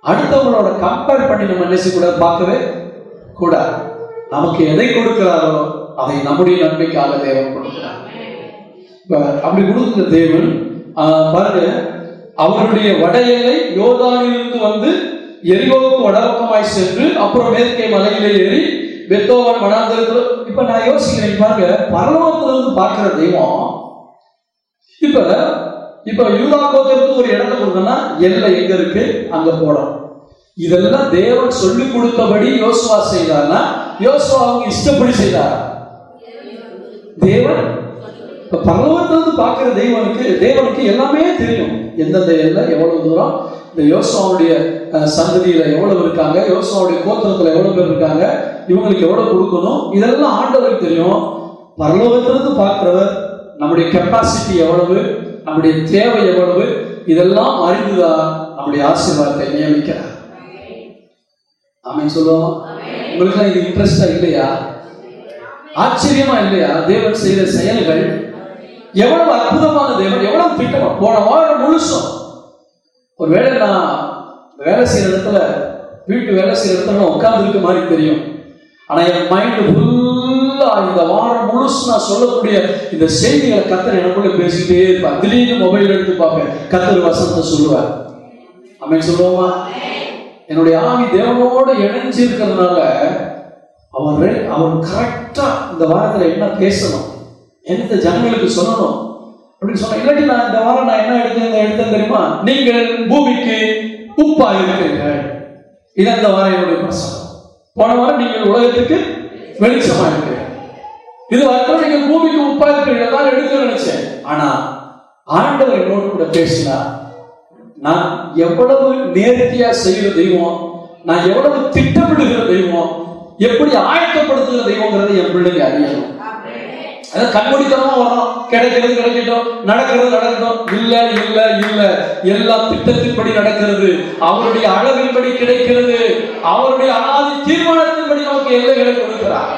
அடுத்தவங்களோட கம்பேர் பண்ணி நம்ம என்ன செய்யக்கூடாது பார்க்கவே கூடாது நமக்கு எதை கொடுக்கிறாரோ அதை நம்முடைய நன்மைக்காக தேவன் கொடுக்கிறார் இப்ப அப்படி கொடுக்கிற தேவன் ஆஹ், பாருங்க அவருடைய வட எல்லை யோர்தானிலிருந்து வந்து எரிகோவுக்கு வடபக்கமாய் சென்று அப்புறம் மேற்கே மலையிலே ஏறி பெத்தோவன் வனாந்திரத்தில் இப்ப நான் யோசிக்கிறேன் பாருங்க பரலோகத்துல இருந்து பார்க்கிற தெய்வம் இப்ப இப்ப யூதா கோத்திரத்துக்கு ஒரு இடத்த கொடுத்தோம்னா எல்லை எங்க இருக்கு அங்க போடணும் இதெல்லாம் தேவன் சொல்லி கொடுத்தபடி யோசுவா செய்தார்னா யோசுவா அவங்க இஷ்டப்படி செய்தாரா தேவன் இப்ப பரலோகத்திலிருந்து பார்க்கிற தெய்வனுக்கு தேவனுக்கு எல்லாமே தெரியும் எந்தெந்த எல்லை எவ்வளவு தூரம் இந்த யோசுவாவுடைய அஹ், சந்ததியில எவ்வளவு இருக்காங்க யோசுவாவுடைய கோத்திரத்துல எவ்வளவு பேர் இருக்காங்க இவங்களுக்கு எவ்வளவு கொடுக்கணும் இதெல்லாம் ஆண்டவருக்கு தெரியும் பரலோகத்திலிருந்து பார்க்கிறவர் நம்முடைய கெப்பாசிட்டி எவ்வளவு நம்முடைய தேவை எவ்வளவு இதெல்லாம் அறிந்துதான் நம்முடைய ஆசீர்வாதத்தை நியமிக்கிறார் ஆமென் சொல்லுவோம் உங்களுக்கு இது இன்ட்ரெஸ்டா இல்லையா ஆச்சரியமா இல்லையா தேவன் செய்த செயல்கள் எவ்வளவு அற்புதமான தேவன் எவ்வளவு திட்டமா போன வாரம் முழுசும் ஒருவேளை நான் வேலை செய்யற இடத்துல வீட்டு வேலை செய்யற இடத்துல உட்கார்ந்து இருக்க மாதிரி தெரியும் ஆனா என் மைண்ட் ஃபுல்லா இந்த வாரம் முழுசு நான் சொல்லக்கூடிய இந்த செய்திகளை கத்தர் எனக்குள்ள பேசிக்கிட்டே இருப்பேன் திடீர்னு மொபைல் எடுத்து பார்ப்பேன் கத்தர் வசனத்தை சொல்லுவார் அமேன் சொல்லுவோமா என்னுடைய ஆவி தேவனோடு இணைஞ்சு இருக்கிறதுனால அவன் ரெ- அவன் கரெக்டா இந்த வாரத்துல என்ன பேசணும் எந்த ஜனங்களுக்கு சொல்லணும் அப்படின்னு சொன்னா இல்லாட்டி நான் இந்த வாரம் நான் என்ன எடுத்தேன் எடுத்தேன் தெரியுமா நீங்கள் பூமிக்கு உப்பா இருக்கிறீர்கள் இது இந்த வாரம் என்னுடைய பிரசனம் போன வாரம் நீங்கள் உலகத்துக்கு வெளிச்சமா இருக்கிறீர்கள் இது வரைக்கும் நீங்கள் பூமிக்கு உப்பா இருக்கிறீர்கள் தான் எடுக்க நினைச்சேன் ஆனா ஆண்டவர் என்னோடு கூட பேசினார் நான் எவ்வளவு நேர்த்தியா செய்கிற தெய்வம் நான் எவ்வளவு திட்டமிடுகிற தெய்வம் எப்படி ஆயத்தப்படுத்துகிற தெய்வங்கிறதை என் பிள்ளைங்க அறியணும் அதாவது கண்மூடித்தனமா வரும் கிடைக்கிறது கிடைக்கட்டும் நடக்கிறது நடக்கட்டும் இல்ல இல்ல இல்ல எல்லாம் திட்டத்தின்படி நடக்கிறது அவருடைய அளவின்படி கிடைக்கிறது அவருடைய அனாதி தீர்மானத்தின்படி நமக்கு எல்லைகளை கொடுக்கிறார்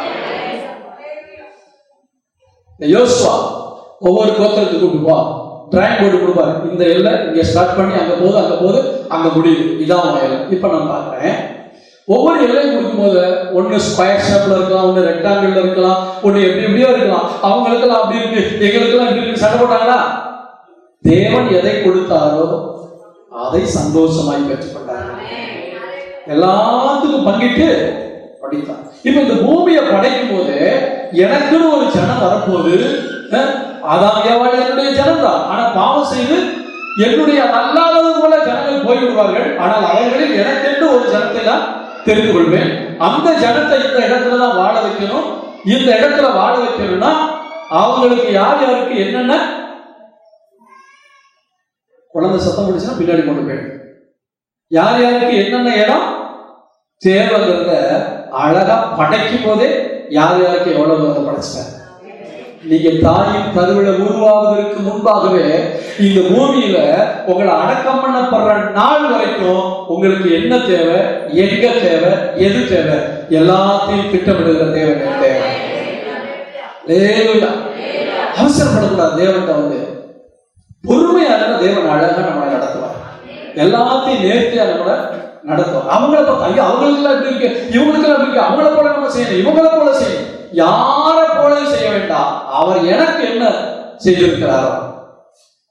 இந்த யோசுவா ஒவ்வொரு கோத்திரத்துக்கு கூப்பிட்டு போ டிராயிங் போர்டு கொடுப்பாரு இந்த எல்லை இங்க ஸ்டார்ட் பண்ணி அங்க போகுது அங்க போகுது அங்க முடியுது இதான் உன் எல்லை இப்ப நான் பார்க்கிறேன் ஒவ்வொரு எல்லையும் கொடுக்கும்போது ஒண்ணு ஸ்கொயர் ஷேப்ல இருக்கலாம் ஒண்ணு ரெக்டாங்கிள் இருக்கலாம் ஒண்ணு எப்படி எப்படியோ இருக்கலாம் அவங்களுக்கெல்லாம் அப்படி இருக்கு எங்களுக்கெல்லாம் இப்படி இருக்கு சண்டை போட்டாங்களா தேவன் எதை கொடுத்தாரோ அதை சந்தோஷமாய் பெற்றுக்கொண்டார் எல்லாத்துக்கும் பங்கிட்டு படித்தான் இப்ப இந்த பூமியை படைக்கும் போது எனக்குன்னு ஒரு ஜனம் வரப்போகுது அஹ், ஆதாம் ஏவாள் என்னுடைய ஜனம் தான் ஆனா பாவம் செய்து என்னுடைய அல்லாதது போல ஜனங்கள் போய்விடுவார்கள் ஆனால் அவர்களில் எனக்கென்று ஒரு ஜனத்தை நான் தெரிந்து கொள்வேன் அந்த ஜனத்தை இந்த இடத்துல தான் வாழ வைக்கணும் இந்த இடத்துல வாழ வைக்கணும்னா அவங்களுக்கு யார் யாருக்கு என்னென்ன குழந்தை சத்தம் முடிச்சுன்னா பின்னாடி கொண்டு போயிடும் யார் யாருக்கு என்னென்ன இடம் தேவைங்கிறத அழகா படைக்கும் போதே யார் யாருக்கு எவ்வளவு அதை படைச்சிட்டாங்க நீங்க தாயின் கருவில உருவாவதற்கு முன்பாகவே இந்த பூமியில உங்களை அடக்கம் பண்ணப்படுற நாள் வரைக்கும் உங்களுக்கு என்ன தேவை எங்க தேவை எது தேவை எல்லாத்தையும் திட்டமிடுகிற தேவை தேவை லேலுயா. அவசரப்படக்கூடாது தேவன்கிட்ட வந்து பொறுமையா இருந்தா தேவன் அழகா நம்மளை நடத்துவார் எல்லாத்தையும் நேர்த்தியா நம்மளை நடத்துவார் அவங்கள பார்த்து ஐயோ அவங்களுக்கெல்லாம் எப்படி இருக்கு இவங்களுக்கெல்லாம் எப்படி இருக்கு அவங்கள போல நம்ம செய்யணும் இவங்கள போல செய்யணும் யாரை போல செய்ய வேண்டாம் அவர் எனக்கு என்ன செய்திருக்கிறாரோ